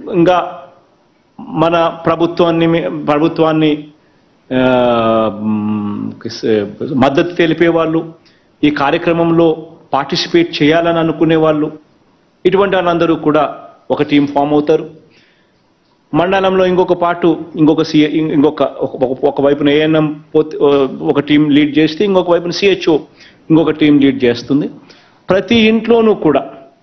ఇంకా మన ప్రభుత్వాన్ని మీ- ప్రభుత్వాన్ని ఆ, మ్, కిస్- మద్దతు తెలిపే వాళ్ళు ఈ కార్యక్రమంలో పార్టిసిపేట్ చేయాలని అనుకునే వాళ్ళు ఇటువంటి వాళ్ళందరూ కూడా ఒక టీం ఫామ్ అవుతారు మండలంలో ఇంకొక పాటు ఇంకొక సి ఇంకొక ఒక- ఒక వైపున ఏఎన్ఎం ఒక టీం లీడ్ చేస్తే ఇంకొక వైపున సిహెచ్ఓ ఇంకొక టీం లీడ్ చేస్తుంది ప్రతి ఇంట్లోనూ కూడా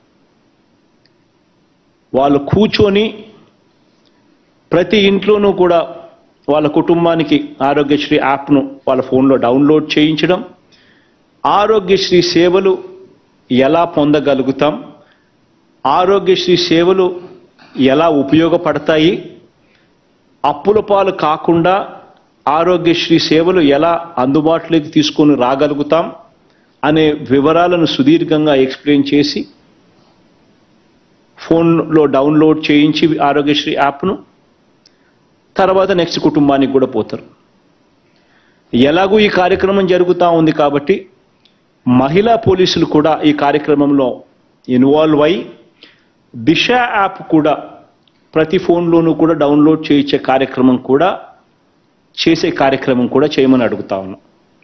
వాళ్ళు కూర్చొని ప్రతి ఇంట్లోనూ కూడా వాళ్ళ కుటుంబానికి ఆరోగ్యశ్రీ యాప్ను వాళ్ళ ఫోన్లో డౌన్లోడ్ చేయించడం ఆరోగ్యశ్రీ సేవలు ఎలా పొందగలుగుతాం ఆరోగ్యశ్రీ సేవలు ఎలా ఉపయోగపడతాయి అప్పుల పాలు కాకుండా ఆరోగ్యశ్రీ సేవలు ఎలా అందుబాటులోకి తీసుకొని రాగలుగుతాం అనే వివరాలను సుదీర్ఘంగా ఎక్స్ప్లెయిన్ చేసి ఫోన్లో డౌన్లోడ్ చేయించి ఆరోగ్యశ్రీ యాప్ను తర్వాత నెక్స్ట్ కుటుంబానికి కూడా పోతారు ఎలాగూ ఈ కార్యక్రమం జరుగుతూ ఉంది కాబట్టి మహిళా పోలీసులు కూడా ఈ కార్యక్రమంలో ఇన్వాల్వ్ అయి దిశ యాప్ కూడా ప్రతి ఫోన్లోనూ కూడా డౌన్లోడ్ చేయించే కార్యక్రమం కూడా చేసే కార్యక్రమం కూడా చేయమని అడుగుతా ఉన్నాం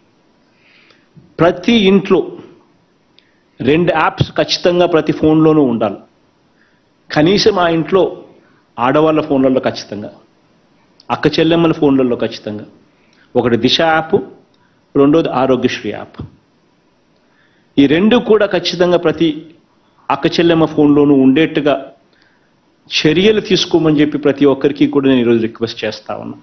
ప్రతి ఇంట్లో రెండు యాప్స్ ఖచ్చితంగా ప్రతి ఫోన్లోనూ ఉండాలి కనీసం ఆ ఇంట్లో ఆడవాళ్ళ ఫోన్లలో ఖచ్చితంగా అక్క చెల్లెమ్మల ఫోన్లలో ఖచ్చితంగా ఒకటి దిశ యాప్ రెండోది ఆరోగ్యశ్రీ యాప్ ఈ రెండు కూడా ఖచ్చితంగా ప్రతి అక్క చెల్లెమ్మ ఫోన్లోనూ ఉండేట్టుగా చర్యలు తీసుకోమని చెప్పి ప్రతి ఒక్కరికి కూడా నేను ఈరోజు రిక్వెస్ట్ చేస్తా ఉన్నా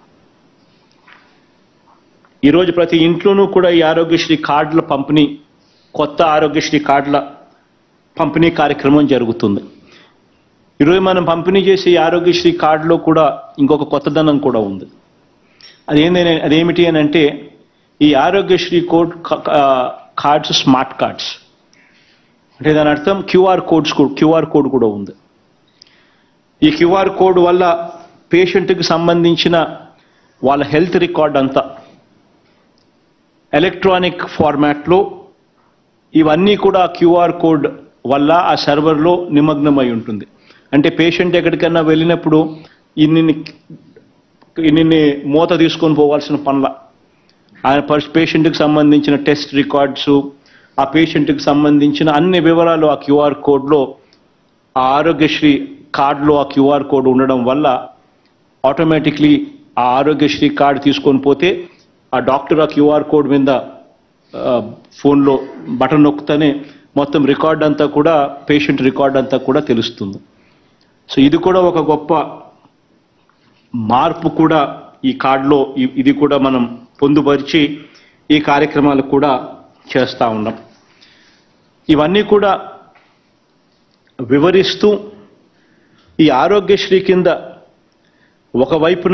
ఈరోజు ప్రతి ఇంట్లోనూ కూడా ఈ ఆరోగ్యశ్రీ కార్డుల పంపిణీ కొత్త ఆరోగ్యశ్రీ కార్డుల పంపిణీ కార్యక్రమం జరుగుతుంది ఈరోజు మనం పంపిణీ చేసే ఈ ఆరోగ్యశ్రీ కార్డులో కూడా ఇంకొక కొత్తదనం కూడా ఉంది అదేంటి అదేమిటి అని అంటే ఈ Aarogyasri code cards smart cards అంటే దాని అర్థం క్యూఆర్ కోడ్స్ క్యూఆర్ కోడ్ కూడా ఉంది ఈ క్యూఆర్ కోడ్ వల్ల పేషెంట్కి సంబంధించిన వాళ్ళ హెల్త్ రికార్డ్ అంతా ఎలక్ట్రానిక్ ఫార్మాట్లో ఇవన్నీ కూడా క్యూఆర్ కోడ్ వల్ల ఆ సర్వర్లో నిమగ్నమై ఉంటుంది అంటే పేషెంట్ ఎక్కడికైనా వెళ్ళినప్పుడు ఇన్ని ఇన్ని మూత తీసుకొని పోవాల్సిన పనుల ఆ పేషెంట్కి సంబంధించిన టెస్ట్ రికార్డ్స్ ఆ పేషెంట్కి సంబంధించిన అన్ని వివరాలు ఆ క్యూఆర్ కోడ్లో ఆ ఆరోగ్యశ్రీ కార్డులో ఆ క్యూఆర్ కోడ్ ఉండడం వల్ల ఆటోమేటిక్లీ ఆ ఆరోగ్యశ్రీ కార్డు తీసుకొని పోతే ఆ డాక్టర్ ఆ క్యూఆర్ కోడ్ మీద ఆ, ఫోన్లో బటన్ నొక్కుతానే మొత్తం రికార్డ్ అంతా కూడా పేషెంట్ రికార్డ్ అంతా కూడా తెలుస్తుంది సో ఇది కూడా ఒక గొప్ప మార్పు కూడా ఈ కార్డులో ఇ- ఇది కూడా మనం పొందుపరిచి ఈ కార్యక్రమాలు కూడా చేస్తూ ఉన్నాం ఇవన్నీ కూడా వివరిస్తూ ఈ ఆరోగ్యశ్రీ కింద ఒకవైపున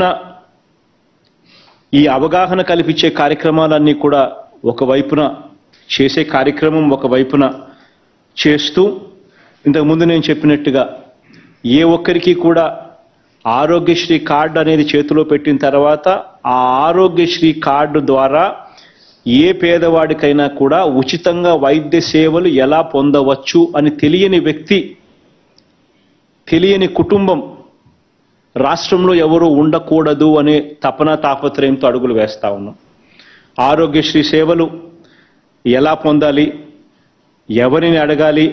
ఈ అవగాహన కల్పించే కార్యక్రమాలన్నీ కూడా ఒకవైపున చేసే కార్యక్రమం ఒకవైపున చేస్తూ ఇంతకుముందు నేను చెప్పినట్టుగా ఏ ఒక్కరికి కూడా ఆరోగ్యశ్రీ కార్డు అనేది చేతిలో పెట్టిన తర్వాత ఆ ఆరోగ్యశ్రీ కార్డు ద్వారా ఏ పేదవాడికైనా కూడా ఉచితంగా వైద్య సేవలు ఎలా పొందవచ్చు అని తెలియని వ్యక్తి తెలియని కుటుంబం రాష్ట్రంలో ఎవరు ఉండకూడదు అనే తపన తాపత్రయంతో అడుగులు వేస్తా ఉన్నాం ఆరోగ్యశ్రీ సేవలు ఎలా పొందాలి ఎవరిని అడగాలి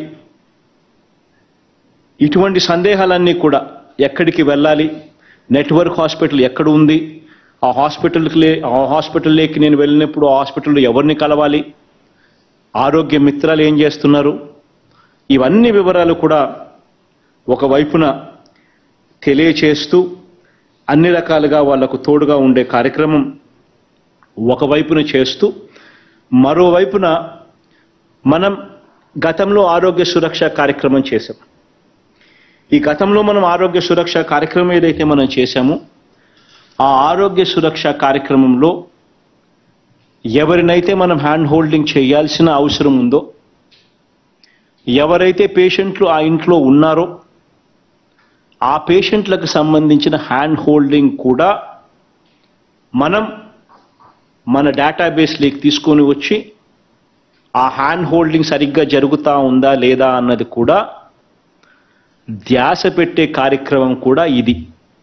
ఇటువంటి సందేహాలన్నీ కూడా ఎక్కడికి వెళ్ళాలి నెట్వర్క్ హాస్పిటల్ ఎక్కడ ఉంది ఆ హాస్పిటల్కి లే ఆ హాస్పిటల్లోకి నేను వెళ్ళినప్పుడు ఆ హాస్పిటల్లో ఎవరిని కలవాలి ఆరోగ్య మిత్రాలు ఏం చేస్తున్నారు ఇవన్నీ వివరాలు కూడా ఒకవైపున తెలియచేస్తూ అన్ని రకాలుగా వాళ్లకు తోడుగా ఉండే కార్యక్రమం ఒకవైపున చేస్తూ మరోవైపున మనం గతంలో ఆరోగ్య సురక్ష కార్యక్రమం చేశాం ఈ గతంలో మనం ఆరోగ్య సురక్ష కార్యక్రమం ఏదైతే మనం చేశామో ఆ ఆరోగ్య సురక్ష కార్యక్రమంలో ఎవరినైతే మనం హ్యాండ్ హోల్డింగ్ చేయాల్సిన అవసరం ఉందో ఎవరైతే పేషెంట్లు ఆ ఇంట్లో ఉన్నారో ఆ పేషెంట్లకు సంబంధించిన హ్యాండ్ హోల్డింగ్ కూడా మనం మన డేటాబేస్లోకి తీసుకొని వచ్చి ఆ హ్యాండ్ హోల్డింగ్ సరిగ్గా జరుగుతా ఉందా లేదా అన్నది కూడా ధ్యాస పెట్టే కార్యక్రమం కూడా ఇది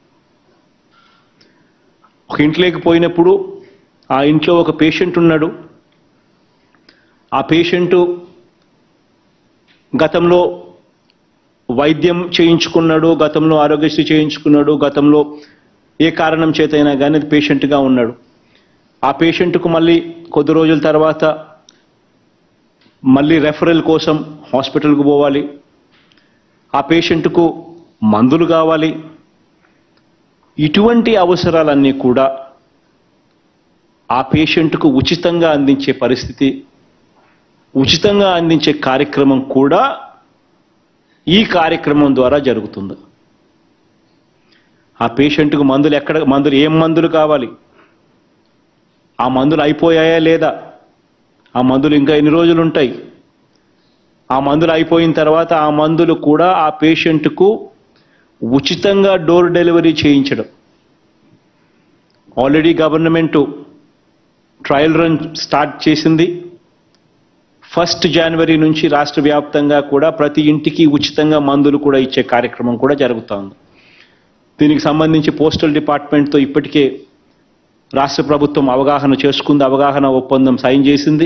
ఒక ఇంట్లోకి పోయినప్పుడు ఆ ఇంట్లో ఒక పేషెంట్ ఉన్నాడు ఆ పేషెంటు గతంలో వైద్యం చేయించుకున్నాడు గతంలో ఆరోగ్యశ్రీ చేయించుకున్నాడు గతంలో ఏ కారణం చేతైనా కానీ అది పేషెంట్గా ఉన్నాడు ఆ పేషెంట్కు మళ్ళీ కొద్ది రోజుల తర్వాత మళ్ళీ రెఫరల్ కోసం హాస్పిటల్కు పోవాలి ఆ పేషెంట్కు మందులు కావాలి ఇటువంటి అవసరాలన్నీ కూడా ఆ పేషెంట్కు ఉచితంగా అందించే పరిస్థితి ఉచితంగా అందించే కార్యక్రమం కూడా ఈ కార్యక్రమం ద్వారా జరుగుతుంది ఆ పేషెంట్కు మందులు ఎక్కడ మందులు ఏం మందులు కావాలి ఆ మందులు అయిపోయాయా లేదా ఆ మందులు ఇంకా ఎన్ని రోజులు ఉంటాయి ఆ మందులు అయిపోయిన తర్వాత ఆ మందులు కూడా ఆ పేషెంట్కు ఉచితంగా డోర్ డెలివరీ చేయించడం already government trial run start చేసింది ఫస్ట్ జనవరి నుంచి రాష్ట్ర వ్యాప్తంగా కూడా ప్రతి ఇంటికి ఉచితంగా మందులు కూడా ఇచ్చే కార్యక్రమం కూడా జరుగుతోంది దీనికి సంబంధించి పోస్టల్ డిపార్ట్మెంట్తో ఇప్పటికే రాష్ట్ర ప్రభుత్వం అవగాహన చేసుకుంది అవగాహన ఒప్పందం సైన్ చేసింది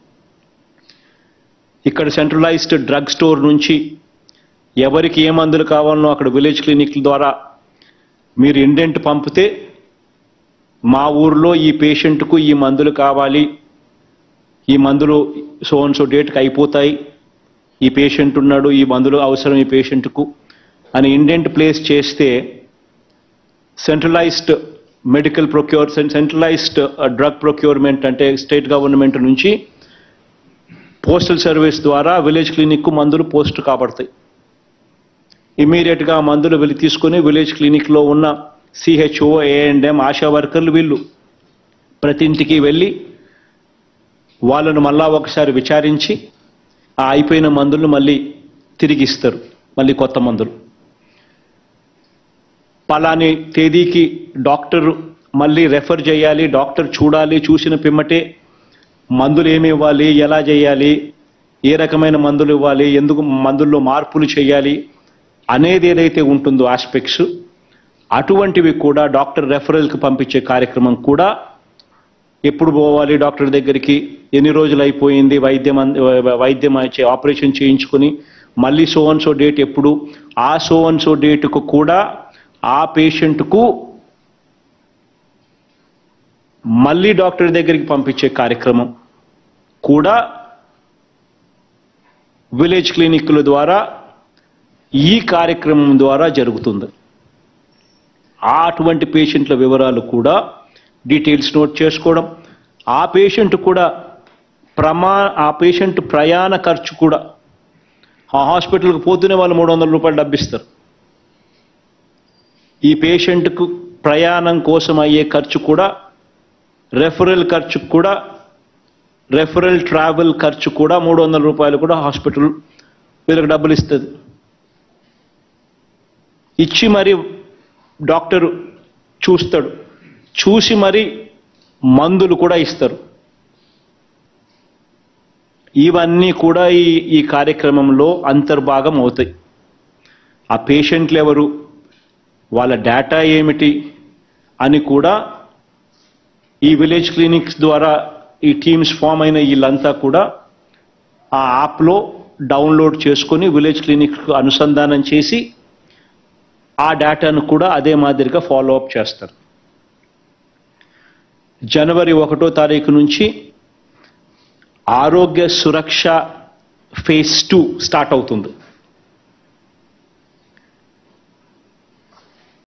ఇక్కడ సెంట్రలైజ్డ్ డ్రగ్ స్టోర్ నుంచి ఎవరికి ఏ మందులు కావాలనో అక్కడ విలేజ్ క్లినిక్ల ద్వారా మీరు ఇండెంట్ పంపితే మా ఊర్లో ఈ పేషెంట్కు ఈ మందులు కావాలి ఈ మందులు సో అండ్ సో డేట్కి అయిపోతాయి ఈ పేషెంట్ ఉన్నాడు ఈ మందులు అవసరం ఈ పేషెంట్కు అని ఇండెంట్ ప్లేస్ చేస్తే centralised medical procure centralised drug procurement అంటే స్టేట్ గవర్నమెంట్ నుంచి పోస్టల్ సర్వీస్ ద్వారా విలేజ్ క్లినిక్కు మందులు పోస్ట్ కాబడతాయి ఇమీడియట్గా మందులు వెళ్ళి తీసుకొని విలేజ్ క్లినిక్లో ఉన్న సిహెచ్ఓ ఏఎండ్ఎం ఆశా వర్కర్లు వీళ్ళు ప్రతి ఇంటికి వెళ్ళి వాళ్ళను మళ్ళా ఒకసారి విచారించి ఆ అయిపోయిన మందులను మళ్ళీ తిరిగి ఇస్తారు మళ్ళీ కొత్త మందులు పలాని తేదీకి డాక్టర్ మళ్ళీ రెఫర్ చేయాలి డాక్టర్ చూడాలి చూసిన పిమ్మటే మందులు ఏమి ఇవ్వాలి ఎలా చేయాలి ఏ రకమైన మందులు ఇవ్వాలి ఎందుకు మందుల్లో మార్పులు చేయాలి అనేది ఏదైతే ఉంటుందో ఆస్పెక్ట్స్ అటువంటివి కూడా డాక్టర్ రెఫరల్కి పంపించే కార్యక్రమం కూడా ఎప్పుడు పోవాలి డాక్టర్ దగ్గరికి ఎన్ని రోజులు అయిపోయింది వైద్యం అంద- వైద్యం చే- ఆపరేషన్ చేయించుకొని మళ్ళీ సో అండ్ సో డేట్ ఎప్పుడు ఆ సో అండ్ సో డేట్కు కూడా ఆ పేషెంట్కు మళ్ళీ డాక్టర్ దగ్గరికి పంపించే కార్యక్రమం కూడా విలేజ్ క్లినిక్ల ద్వారా ఈ కార్యక్రమం ద్వారా జరుగుతుంది ఆ అటువంటి పేషెంట్ల వివరాలు కూడా డీటెయిల్స్ నోట్ చేసుకోవడం ఆ పేషెంట్ కూడా ప్రమా ఆ పేషెంట్ ప్రయాణ ఖర్చు కూడా ఆ హాస్పిటల్కి పోతూనే వాళ్ళు మూడు వందల రూపాయలు డబ్బిస్తారు ఈ పేషెంట్కు ప్రయాణం కోసం అయ్యే ఖర్చు కూడా రెఫరల్ ఖర్చు కూడా రెఫరల్ ట్రావెల్ ఖర్చు కూడా మూడు వందల రూపాయలు కూడా హాస్పిటల్ వీళ్ళకి డబ్బులు ఇస్తుంది ఇచ్చి మరి డాక్టర్ చూస్తాడు చూసి మరి మందులు కూడా ఇస్తారు ఇవన్నీ కూడా ఈ ఈ కార్యక్రమంలో అంతర్భాగం అవుతాయి ఆ పేషెంట్లు ఎవరు వాళ్ళ డేటా ఏమిటి అని కూడా ఈ విలేజ్ క్లినిక్స్ ద్వారా ఈ టీమ్స్ ఫామ్ అయిన వీళ్ళంతా కూడా ఆ యాప్లో డౌన్లోడ్ చేసుకొని విలేజ్ క్లినిక్కు అనుసంధానం చేసి ఆ డేటాను కూడా అదే మాదిరిగా ఫాలో అప్ చేస్తారు జనవరి ఒకటో తారీఖు నుంచి ఆరోగ్య సురక్ష ఫేజ్ టూ స్టార్ట్ అవుతుంది